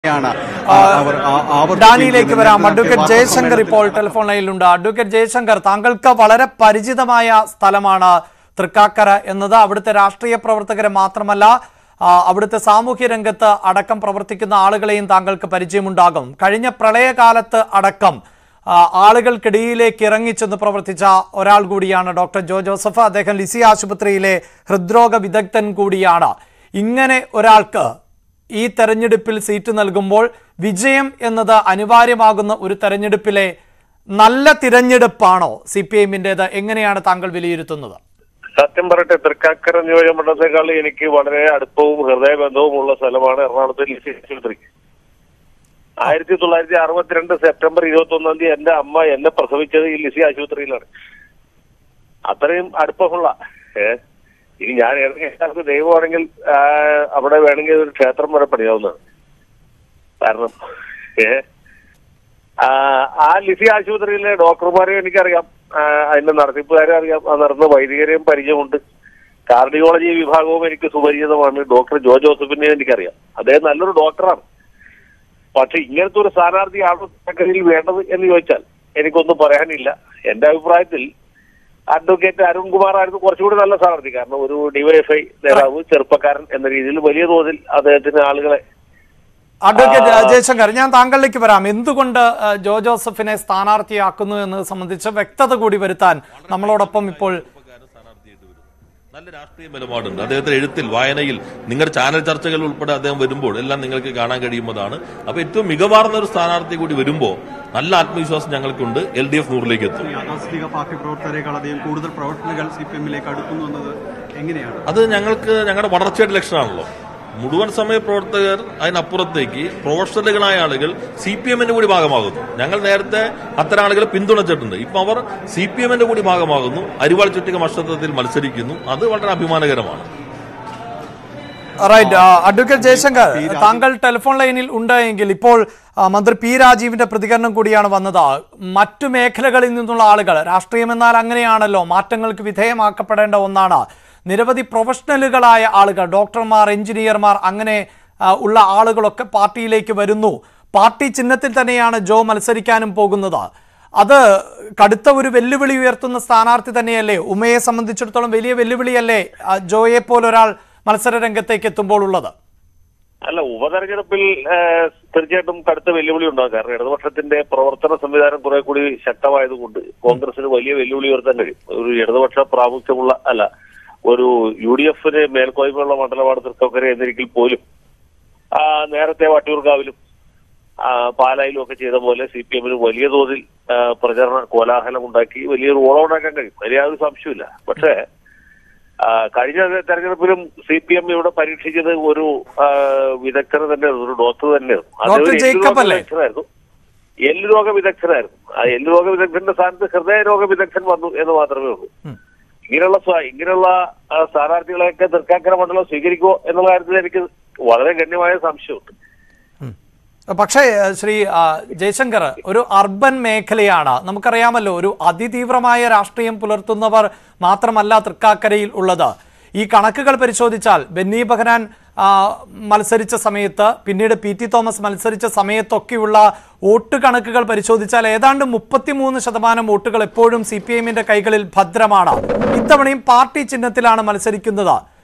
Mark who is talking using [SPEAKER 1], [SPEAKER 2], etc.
[SPEAKER 1] ാണ് അവർ ആ- ആവർത്തിക്കുകയും
[SPEAKER 2] ഡാനിയിലേക്ക് വരാം
[SPEAKER 1] ചെയ്യുന്നത്.
[SPEAKER 2] അഡ്വക്കേറ്റ്
[SPEAKER 1] നേരത്തെ
[SPEAKER 2] ജയശങ്കർ
[SPEAKER 1] വാർത്താ
[SPEAKER 2] ഇപ്പോൾ ടെലിഫോൺ ലൈനിലുണ്ട് അഡ്വക്കേറ്റ് ജയശങ്കർ താങ്കൾക്ക് വളരെ പരിചിതമായ സ്ഥലമാണ് തൃക്കാക്കര എന്നത് അവിടുത്തെ രാഷ്ട്രീയ പ്രവർത്തകരെ മാത്രമല്ല ആ, അവിടുത്തെ സാമൂഹ്യ രംഗത്ത് അടക്കം പ്രവർത്തിക്കുന്ന ആളുകളെയും താങ്കൾക്ക് പരിചയമുണ്ടാകും കഴിഞ്ഞ പ്രളയകാലത്ത് അടക്കം ആ, ആളുകൾക്കിടയിലേക്ക് ഇറങ്ങിച്ചെന്ന് പ്രവർത്തിച്ച ഒരാൾ കൂടിയാണ് ഡോക്ടർ ജോ ജോസഫ് അദ്ദേഹം ലിസി ആശുപത്രിയിലെ ഹൃദ്രോഗ വിദഗ്ധൻ കൂടിയാണ് ഇങ്ങനെ ഒരാൾക്ക് ഈ തെരഞ്ഞെടുപ്പിൽ സീറ്റ് നൽകുമ്പോൾ വിജയം എന്നത് അനിവാര്യമാകുന്ന ഒരു തെരഞ്ഞെടുപ്പിലെ നല്ല തിരഞ്ഞെടുപ്പാണോ സി പി എമ്മിൻ്റെത് എങ്ങനെയാണ് താങ്കൾ വിലയിരുത്തുന്നത്
[SPEAKER 3] സത്യം പറയട്ടെ തൃക്കാക്കര നിയോജകമണ്ഡലത്തെക്കാൾ എനിക്ക് വളരെ അടുപ്പവും ഹൃദയബന്ധവും ഉള്ള സ്ഥലമാണ് എറണാകുളത്തെ ലിസി ആശുപത്രി ആയിരത്തി തൊള്ളായിരത്തി അറുപത്തിരണ്ട് സെപ്റ്റംബർ ഇരുപത്തി ഒന്നാം തീയതി എന്റെ അമ്മ എന്നെ പ്രസവിച്ചത് ഈ ലിസി ആശുപത്രിയിലാണ് അത്രയും അടുപ്പമുള്ള ഏ ഇനി ഞാൻ ഏതെങ്കിലും ദൈവമാണെങ്കിൽ ആ, അവിടെ വേണമെങ്കിൽ ഒരു ക്ഷേത്രം വരെ പണിയാവുന്നതാണ് കാരണം ഏ ആ, ആ ലിസി ആശുപത്രിയിലെ ഡോക്ടർമാരെ എനിക്കറിയാം ആ, അതിന്റെ നടത്തിപ്പുകാരെ അറിയാം ആ നടന്ന വൈദികരെയും പരിചയമുണ്ട് കാർഡിയോളജി വിഭാഗവും എനിക്ക് സുപരിചിതമാണ് ഡോക്ടർ ജോ ജോസഫിനെ എനിക്കറിയാം അദ്ദേഹം നല്ലൊരു ഡോക്ടറാണ് പക്ഷെ ഇങ്ങനത്തെ ഒരു സ്ഥാനാർത്ഥിയാണോ തക്കതിൽ വേണ്ടത് എന്ന് ചോദിച്ചാൽ എനിക്കൊന്നും പറയാനില്ല എന്റെ അഭിപ്രായത്തിൽ അഡ്വക്കേറ്റ് അരുൺകുമാർ ആയിരുന്നു കുറച്ചുകൂടി നല്ല സ്ഥാനാർത്ഥി കാരണം ഒരു ഡിവൈഎഫ്ഐ നേതാവ് ചെറുപ്പക്കാരൻ എന്ന രീതിയിൽ വലിയ തോതിൽ അദ്ദേഹത്തിന് ആളുകളെ
[SPEAKER 2] അഡ്വക്കേറ്റ് ജയശങ്കർ ഞാൻ താങ്കളിലേക്ക് വരാം എന്തുകൊണ്ട് ആ, ജോ ജോസഫിനെ സ്ഥാനാർത്ഥിയാക്കുന്നു എന്നത് സംബന്ധിച്ച് വ്യക്തത കൂടി വരുത്താൻ നമ്മളോടൊപ്പം ഇപ്പോൾ
[SPEAKER 4] ചെറുപ്പക്കാരൻ സ്ഥാനാർത്ഥിയായിട്ട് വരും. നല്ല രാഷ്ട്രീയ നിലപാടുണ്ട് അദ്ദേഹത്തിന്റെ എഴുത്തിൽ വായനയിൽ നിങ്ങളുടെ ചാനൽ ചർച്ചകൾ ഉൾപ്പെടെ അദ്ദേഹം വരുമ്പോൾ എല്ലാം നിങ്ങൾക്ക് കാണാൻ കഴിയുന്നതാണ് അപ്പൊ ഏറ്റവും മികവാർന്ന ഒരു സ്ഥാനാർത്ഥി കൂടി വരുമ്പോൾ നല്ല ആത്മവിശ്വാസം ഞങ്ങൾക്കുണ്ട് എൽ ഡി എഫ് നൂറിലേക്ക് എത്തും
[SPEAKER 5] യാഥാസ്ഥിതിക പാർട്ടി പ്രവർത്തകരെക്കാൾ അധികം കൂടുതൽ പ്രവർത്തനങ്ങൾ സി പി എമ്മിലേക്ക് അടുക്കുന്നു എന്നത് എങ്ങനെയാണ്
[SPEAKER 4] അത് ഞങ്ങൾക്ക് ഞങ്ങളുടെ വളർച്ചയുടെ ലക്ഷണമാണല്ലോ മുഴുവൻ സമയ പ്രവർത്തകർ അതിനപ്പുറത്തേക്ക് പ്രൊഫഷണലുകളായ ആളുകൾ സി പി എമ്മിന്റെ കൂടി ഭാഗമാകുന്നു ഞങ്ങൾ നേരത്തെ അത്തരം ആളുകളെ പിന്തുണച്ചിട്ടുണ്ട് ഇപ്പൊ അവർ സി പി എമ്മിന്റെ കൂടി ഭാഗമാകുന്നു അരിവാൾ ചുറ്റിക മത്സരത്തിൽ മത്സരിക്കുന്നു അത് വളരെ അഭിമാനകരമാണ്
[SPEAKER 2] റൈറ്റ് അഡ്വക്കേറ്റ് ജയശങ്കർ താങ്കൾ ടെലിഫോൺ ലൈനിൽ ഉണ്ട് എങ്കിൽ ഇപ്പോൾ ആ, മന്ത്രി പി രാജീവിന്റെ പ്രതികരണം കൂടിയാണ് വന്നത് മറ്റു മേഖലകളിൽ നിന്നുള്ള ആളുകൾ രാഷ്ട്രീയം എന്നാൽ അങ്ങനെയാണല്ലോ മാറ്റങ്ങൾക്ക് വിധേയമാക്കപ്പെടേണ്ട ഒന്നാണ് നിരവധി പ്രൊഫഷണലുകളായ ആളുകൾ ഡോക്ടർമാർ എഞ്ചിനീയർമാർ അങ്ങനെ ആ, ഉള്ള ആളുകളൊക്കെ പാർട്ടിയിലേക്ക് വരുന്നു പാർട്ടി ചിഹ്നത്തിൽ തന്നെയാണ് ജോ മത്സരിക്കാനും പോകുന്നത് അത് കടുത്ത ഒരു വെല്ലുവിളി ഉയർത്തുന്ന സ്ഥാനാർത്ഥി തന്നെയല്ലേ ഉമയെ സംബന്ധിച്ചിടത്തോളം വലിയ വെല്ലുവിളിയല്ലേ ആ, ജോയെ പോലൊരാൾ മത്സര രംഗത്തേക്ക് എത്തുമ്പോൾ ഉള്ളത്
[SPEAKER 3] അല്ല ഉപതെരഞ്ഞെടുപ്പിൽ ആ, തീർച്ചയായിട്ടും കടുത്ത വെല്ലുവിളി ഉണ്ടാകും കാരണം ഇടതുപക്ഷത്തിന്റെ പ്രവർത്തന സംവിധാനം കുറെ കൂടി ശക്തമായതുകൊണ്ട് കോൺഗ്രസിന് വലിയ വെല്ലുവിളി ഉയർത്താൻ കഴിയും ഒരു ഇടതുപക്ഷ പ്രാമുഖ്യമുള്ള അല്ല ഒരു യു ഡി എഫിന് മേൽക്കോയ്മയുള്ള മണ്ഡലമാണ് തൃക്കക്കര എന്നിരിക്കൽ പോലും ആ, നേരത്തെ വട്ടിയൂർക്കാവിലും ആ, പാലായിലും ഒക്കെ ചെയ്ത പോലെ സി പി എമ്മിന് വലിയ തോതിൽ ആ, പ്രചരണ കോലാഹലം ഉണ്ടാക്കി വലിയൊരു ഓളം ഉണ്ടാക്കാൻ കഴിയും അതിൽ യാതൊരു സംശയമില്ല പക്ഷേ ആ, കഴിഞ്ഞ തെരഞ്ഞെടുപ്പിലും സി പി എം ഇവിടെ പരീക്ഷിച്ചത് ഒരു ആ, വിദഗ്ധന് തന്നെ ഒരു ഡോക്ടർ തന്നെയായിരുന്നു അത്
[SPEAKER 2] ഡോക്ടർ
[SPEAKER 3] ഒരു എല്ല്
[SPEAKER 2] ജേക്കബ്
[SPEAKER 3] രോഗ
[SPEAKER 2] അല്ലേ?
[SPEAKER 3] വിദഗ്ധനായിരുന്നു എല്ല് രോഗ വിദഗ്ധനായിരുന്നു ആ എല്ല് രോഗ വിദഗ്ധന്റെ സ്ഥാനത്ത് ഹൃദയ രോഗ വിദഗ്ധൻ വന്നു എന്ന് മാത്രമേ ഉള്ളൂ ഇങ്ങനെയുള്ള സ്വ- ഇങ്ങനെയുള്ള ആ, സ്ഥാനാർത്ഥികളെയൊക്കെ തൃക്കാക്കര മണ്ഡലം സ്വീകരിക്കുമോ എന്നുള്ള കാര്യത്തിൽ എനിക്ക് വളരെ ഗണ്യമായ സംശയമുണ്ട്
[SPEAKER 2] പക്ഷേ ഏഹ്, ശ്രീ ആ, ജയശങ്കർ ഒരു അർബൻ മേഖലയാണ് നമുക്കറിയാമല്ലോ ഒരു അതിതീവ്രമായ രാഷ്ട്രീയം പുലർത്തുന്നവർ മാത്രമല്ല തൃക്കാക്കരയിൽ ഉള്ളത് ഈ കണക്കുകൾ പരിശോധിച്ചാൽ ബെന്നി ബഹനാൻ ആ, മത്സരിച്ച സമയത്ത് പിന്നീട് പി ടി തോമസ് മത്സരിച്ച സമയത്തൊക്കെയുള്ള വോട്ട് കണക്കുകൾ പരിശോധിച്ചാൽ ഏതാണ്ട് മുപ്പത്തിമൂന്ന് ശതമാനം വോട്ടുകൾ എപ്പോഴും സി പി എമ്മിന്റെ കൈകളിൽ ഭദ്രമാണ് ഇത്തവണയും പാർട്ടി ചിഹ്നത്തിലാണ് മത്സരിക്കുന്നത്